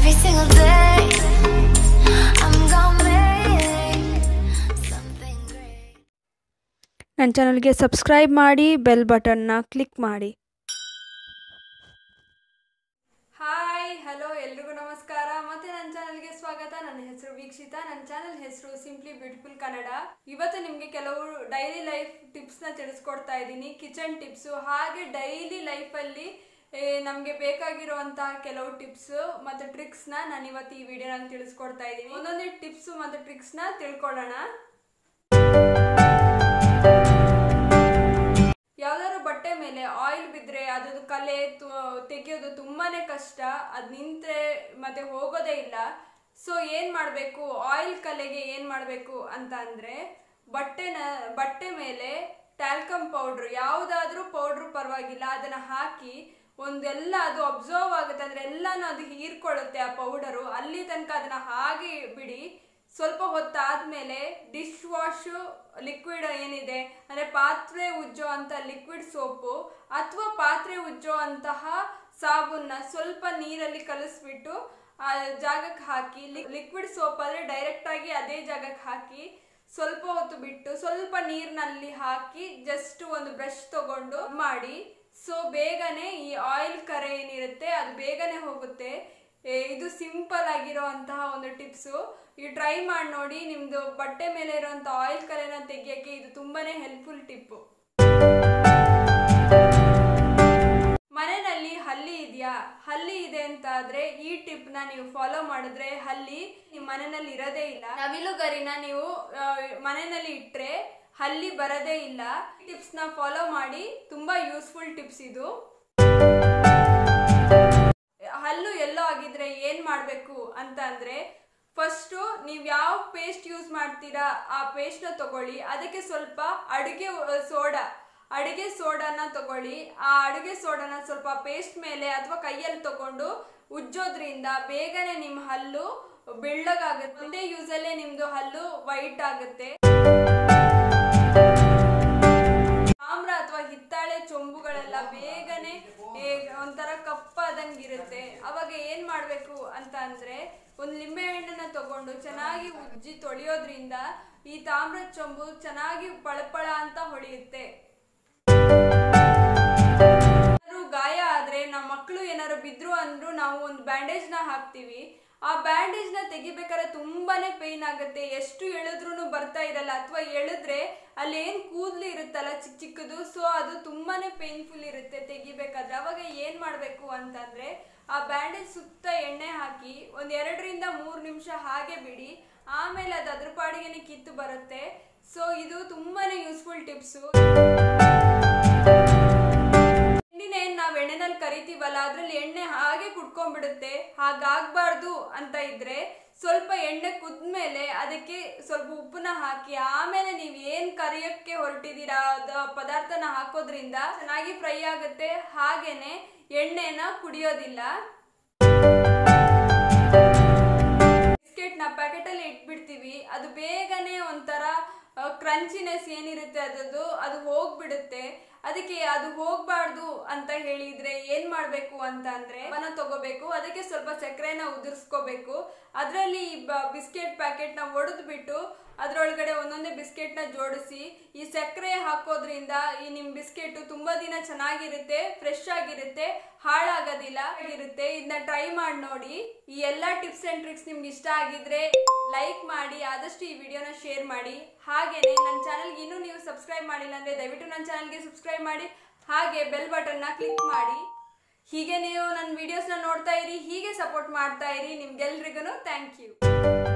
Every single day, I'm gonna make something great. ನನ್ನ ಚಾನಲ್ಗೆ subscribe ಮಾಡಿ ಬೆಲ್ ಬಟನ್ನ ಕ್ಲಿಕ್ ಮಾಡಿ ಹಾಯ್ ಹಲೋ ಎಲ್ರಿಗೂ ನಮಸ್ಕಾರ ಮತ್ತೆ ನನ್ನ ಚಾನಲ್ಗೆ ಸ್ವಾಗತ ನನ್ನ ಹೆಸರು ವೀಕ್ಷಿತ ನನ್ನ ಚಾನಲ್ ಹೆಸರು ಸಿಂಪ್ಲಿ ಬ್ಯೂಟಿಫುಲ್ ಕನ್ನಡ ಇವತ್ತು ನಿಮಗೆ ಕೆಲವು ಡೈಲಿ ಲೈಫ್ ಟಿಪ್ಸ್ನ ತಿಳಿಸ್ಕೊಡ್ತಾ ಇದ್ದೀನಿ ಕಿಚನ್ ಟಿಪ್ಸು ಹಾಗೆ ಡೈಲಿ ಲೈಫಲ್ಲಿ ನಮಗೆ ಬೇಕಾಗಿರುವಂತಹ ಕೆಲವು ಟಿಪ್ಸ್ ಮತ್ತು ಟ್ರಿಕ್ಸ್ನ ನಾನು ಇವತ್ತು ಈ ವಿಡಿಯೋನಲ್ಲಿ ತಿಳಿಸ್ಕೊಡ್ತಾ ಇದ್ದೀನಿ ಒಂದೊಂದೇ ಟಿಪ್ಸು ಮತ್ತು ಟ್ರಿಕ್ಸ್ನ ತಿಳ್ಕೊಳ್ಳೋಣ ಯಾವ್ದಾದ್ರು ಬಟ್ಟೆ ಮೇಲೆ ಆಯಿಲ್ ಬಿದ್ದರೆ ಅದ್ರದ್ದು ಕಲೆ ತು- ತೆಗೆಯೋದು ತುಂಬಾನೇ ಕಷ್ಟ ಅದು ನಿಂತ್ರೆ ಮತ್ತೆ ಹೋಗೋದೇ ಇಲ್ಲ ಸೊ ಏನು ಮಾಡಬೇಕು ಆಯಿಲ್ ಕಲೆಗೆ ಏನು ಮಾಡಬೇಕು ಅಂತ ಅಂದರೆ ಬಟ್ಟೆನ ಬಟ್ಟೆ ಮೇಲೆ ಟ್ಯಾಲ್ಕಮ್ ಪೌಡ್ರ್ ಯಾವುದಾದ್ರೂ ಪೌಡ್ರ್ ಪರವಾಗಿಲ್ಲ ಅದನ್ನು ಹಾಕಿ ಒಂದೆಲ್ಲ ಅದು ಅಬ್ಸರ್ವ್ ಆಗುತ್ತೆ ಅಂದರೆ ಎಲ್ಲನೂ ಅದು ಹೀರ್ಕೊಳ್ಳುತ್ತೆ ಆ ಪೌಡರು ಅಲ್ಲಿ ತನಕ ಅದನ್ನು ಹಾಗೆ ಬಿಡಿ ಸ್ವಲ್ಪ ಹೊತ್ತಾದ್ಮೇಲೆ ಡಿಶ್ ವಾಶು ಲಿಕ್ವಿಡ್ ಏನಿದೆ ಅಂದರೆ ಪಾತ್ರೆ ಉಜ್ಜೋ ಅಂತ ಲಿಕ್ವಿಡ್ ಸೋಪು ಅಥವಾ ಪಾತ್ರೆ ಉಜ್ಜೋ ಅಂತಹ ಸಾಬೂನ್ನ ಸ್ವಲ್ಪ ನೀರಲ್ಲಿ ಕಲಿಸ್ಬಿಟ್ಟು ಆ ಜಾಗಕ್ಕೆ ಹಾಕಿ ಲಿಕ್ವಿಡ್ ಸೋಪ್ ಆದರೆ ಡೈರೆಕ್ಟಾಗಿ ಅದೇ ಜಾಗಕ್ಕೆ ಹಾಕಿ ಸ್ವಲ್ಪ ಹೊತ್ತು ಬಿಟ್ಟು ಸ್ವಲ್ಪ ನೀರಿನಲ್ಲಿ ಹಾಕಿ ಜಸ್ಟ್ ಒಂದು ಬ್ರಷ್ ತಗೊಂಡು ಮಾಡಿ ಸೊ ಬೇಗನೆ ಈ ಆಯಿಲ್ ಕರೆ ಏನಿರುತ್ತೆ ಅದು ಬೇಗನೆ ಹೋಗುತ್ತೆ ಏ, ಇದು ಸಿಂಪಲ್ ಆಗಿರೋಂತಹ ಒಂದು ಟಿಪ್ಸು ಈ ಟ್ರೈ ಮಾಡಿ ನೋಡಿ ನಿಮ್ಮದು ಬಟ್ಟೆ ಮೇಲೆ ಇರೋಂಥ ಆಯಿಲ್ ಕಲೆನ ತೆಗಿಯೋಕ್ಕೆ ಇದು ತುಂಬಾನೇ ಹೆಲ್ಪ್ಫುಲ್ ಟಿಪ್ಪು ಮನೆಯಲ್ಲಿ ಹಲ್ಲಿ ಇದೆಯಾ ಹಲ್ಲಿ ಇದೆ ಅಂತ ಆದ್ರೆ ಈ ಟಿಪ್ ನ ನೀವು ಫಾಲೋ ಮಾಡಿದ್ರೆ ಹಲ್ಲಿ ನಿಮ್ಮ ಮನೆಯಲ್ಲಿ ಇರೋದೇ ಇಲ್ಲ ನವಿಲುಗರಿನ ನೀವು ಆ, ಮನೆಯಲ್ಲಿ ಇಟ್ರೆ ಹಲ್ಲಿ ಬರೋದೇ ಇಲ್ಲ ಟಿಪ್ಸ್ ನ ಫಾಲೋ ಮಾಡಿ ತುಂಬಾ ಯೂಸ್ಫುಲ್ ಟಿಪ್ಸ್ ಇದು ಹಲ್ಲು ಎಲ್ಲೋ ಆಗಿದ್ರೆ ಏನ್ ಮಾಡಬೇಕು ಅಂತ ಅಂದ್ರೆ ಫಸ್ಟು ನೀವು ಯಾವ ಪೇಸ್ಟ್ ಯೂಸ್ ಮಾಡ್ತೀರಾ ಆ ಪೇಸ್ಟ್ನ ತಗೊಳ್ಳಿ ಅದಕ್ಕೆ ಸ್ವಲ್ಪ ಅಡುಗೆ ಸೋಡಾ ಅಡುಗೆ ಸೋಡಾನ ತಗೊಳ್ಳಿ ಆ ಅಡುಗೆ ಸೋಡಾನ ಸ್ವಲ್ಪ ಪೇಸ್ಟ್ ಮೇಲೆ ಅಥವಾ ಕೈಯಲ್ಲಿ ತಗೊಂಡು ಉಜ್ಜೋದ್ರಿಂದ ಬೇಗನೆ ನಿಮ್ಮ ಹಲ್ಲು ಬೆಳ್ಳಗಾಗುತ್ತೆ ಒಂದೇ ಯೂಸಲ್ಲೇ ನಿಮ್ದು ಹಲ್ಲು ವೈಟ್ ಆಗುತ್ತೆ ತಾಮ್ರ ಅಥವಾ ಹಿತ್ತಾಳೆ ಚೊಂಬುಗಳೆಲ್ಲ ಬೇಗನೆ ಏ, ಒಂಥರ ಕಪ್ಪಾದಂಗಿರುತ್ತೆ ಅವಾಗ ಏನ್ ಮಾಡ್ಬೇಕು ಅಂತ ಅಂದ್ರೆ ಒಂದು ಲಿಂಬೆ ಹಣ್ಣನ್ನ ತಗೊಂಡು ಚೆನ್ನಾಗಿ ಉಜ್ಜಿ ತೊಳೆಯೋದ್ರಿಂದ ಈ ತಾಮ್ರದ ಚೊಂಬು ಚೆನ್ನಾಗಿ ಪಳಪಳ ಅಂತ ಹೊಳೆಯುತ್ತೆ ಏನಾದ್ರು ಗಾಯ ಆದ್ರೆ ನಮ್ಮ ಮಕ್ಕಳು ಏನಾದ್ರು ಬಿದ್ರು ಅಂದ್ರು ನಾವು ಒಂದು ಬ್ಯಾಂಡೇಜ್ ನ ಹಾಕ್ತಿವಿ ಆ ಬ್ಯಾಂಡೇಜ್ ನ ತೆಗಿಬೇಕಾದ್ರೆ ತುಂಬಾನೇ ಪೇನ್ ಆಗುತ್ತೆ ಎಷ್ಟು ಎಳೆದ್ರೂ ಬರ್ತಾ ಇರಲ್ಲ ಅಥವಾ ಎಳೆದ್ರೆ ಅಲ್ಲಿ ಏನ್ ಕೂದ್ಲು ಇರುತ್ತಲ್ಲ ಚಿಕ್ಕ ಚಿಕ್ಕದು ಸೊ ಅದು ತುಂಬಾನೇ ಪೇನ್ಫುಲ್ ಇರುತ್ತೆ ತೆಗಿಬೇಕಾದ್ರೆ ಅವಾಗ ಏನ್ ಮಾಡ್ಬೇಕು ಅಂತಂದ್ರೆ ಆ ಬ್ಯಾಂಡೇಜ್ ಸುತ್ತ ಎಣ್ಣೆ ಹಾಕಿ ಒಂದ್ ಎರಡರಿಂದ ಮೂರು ನಿಮಿಷ ಹಾಗೆ ಬಿಡಿ ಆಮೇಲೆ ಅದು ಅದ್ರ ಪಾಡಿಗೆನೆ ಕಿತ್ತು ಬರುತ್ತೆ ಸೊ ಇದು ತುಂಬಾನೇ ಯೂಸ್ಫುಲ್ ಟಿಪ್ಸು ಎಣ್ಣೆನ ಏನ್ ನಾವ್ ಎಣ್ಣೆನಲ್ಲಿ ಕರಿತೀವಲ್ಲ ಅದ್ರಲ್ಲಿ ಎಣ್ಣೆ ಹಾಗೆ ಕುಡ್ಕೊಂಡ್ಬಿಡುತ್ತೆ ಹಾಗಾಗ್ಬಾರ್ದು ಅಂತ ಇದ್ರೆ ಸ್ವಲ್ಪ ಎಣ್ಣೆ ಕುದ್ಮೇಲೆ ಅದಕ್ಕೆ ಸ್ವಲ್ಪ ಉಪ್ಪನ್ನ ಹಾಕಿ ಆಮೇಲೆ ನೀವು ಏನ್ ಕರಿಯಕ್ಕೆ ಹೊರಟಿದ್ದೀರಾ ಅದ ಪದಾರ್ಥನ ಹಾಕೋದ್ರಿಂದ ಚೆನ್ನಾಗಿ ಫ್ರೈ ಆಗುತ್ತೆ ಹಾಗೇನೆ ಎಣ್ಣೆನ ಕುಡಿಯೋದಿಲ್ಲ ಬಿಸ್ಕೆಟ್ ನ ಪ್ಯಾಕೆಟ್ ಅಲ್ಲಿ ಇಟ್ಬಿಡ್ತೀವಿ ಅದು ಬೇಗನೆ ಒಂಥರ ಕ್ರಂಚಿನೆಸ್ ಏನಿರುತ್ತೆ ಅದದ್ದು ಅದು ಹೋಗ್ಬಿಡುತ್ತೆ ಅದಕ್ಕೆ ಅದು ಹೋಗ್ಬಾರ್ದು ಅಂತ ಹೇಳಿದ್ರೆ ಏನ್ ಮಾಡ್ಬೇಕು ಅಂತ ಅಂದ್ರೆ ಅವನ ತಗೋಬೇಕು ಅದಕ್ಕೆ ಸ್ವಲ್ಪ ಸಕ್ಕರೆನ ಉದುರಿಸ್ಕೋಬೇಕು ಅದರಲ್ಲಿ ಈ ಬಿಸ್ಕೆಟ್ ಪ್ಯಾಕೆಟ್ ನ ಒಡೆದು ಬಿಟ್ಟು ಅದರೊಳಗಡೆ ಒಂದೊಂದೇ ಬಿಸ್ಕೆಟ್ ನ ಜೋಡಿಸಿ ಈ ಸಕ್ಕರೆ ಹಾಕೋದ್ರಿಂದ ಈ ನಿಮ್ ಬಿಸ್ಕೆಟ್ ತುಂಬಾ ದಿನ ಚೆನ್ನಾಗಿರುತ್ತೆ ಫ್ರೆಶ್ ಆಗಿರುತ್ತೆ ಹಾಳಾಗೋದಿಲ್ಲ ಇರುತ್ತೆ ಇದನ್ನ ಟ್ರೈ ಮಾಡಿ ನೋಡಿ ಈ ಎಲ್ಲಾ ಟಿಪ್ಸ್ ಅಂಡ್ ಟ್ರಿಕ್ಸ್ ನಿಮ್ಗೆ ಇಷ್ಟ ಆಗಿದ್ರೆ ಲೈಕ್ ಮಾಡಿ ಆದಷ್ಟು ಈ ವಿಡಿಯೋನ ಶೇರ್ ಮಾಡಿ ಹಾಗೇನೆ ನನ್ನ ಚಾನಲ್ಗೆ ಇನ್ನೂ ನೀವು ಸಬ್ಸ್ಕ್ರೈಬ್ ಮಾಡಿಲ್ಲ ಅಂದ್ರೆ ದಯವಿಟ್ಟು ನನ್ನ ಚಾನಲ್ಗೆ ಸಬ್ಸ್ಕ್ರೈಬ್ ಮಾಡಿ ಹಾಗೆ ಬೆಲ್ ಬಟನ್ನ ಕ್ಲಿಕ್ ಮಾಡಿ ಹೀಗೆ ನೀವು ನನ್ನ ವಿಡಿಯೋಸ್ನ ನೋಡ್ತಾ ಇರಿ ಹೀಗೆ ಸಪೋರ್ಟ್ ಮಾಡ್ತಾ ಇರಿ ನಿಮ್ಗೆಲ್ರಿಗೂ ಥ್ಯಾಂಕ್ ಯು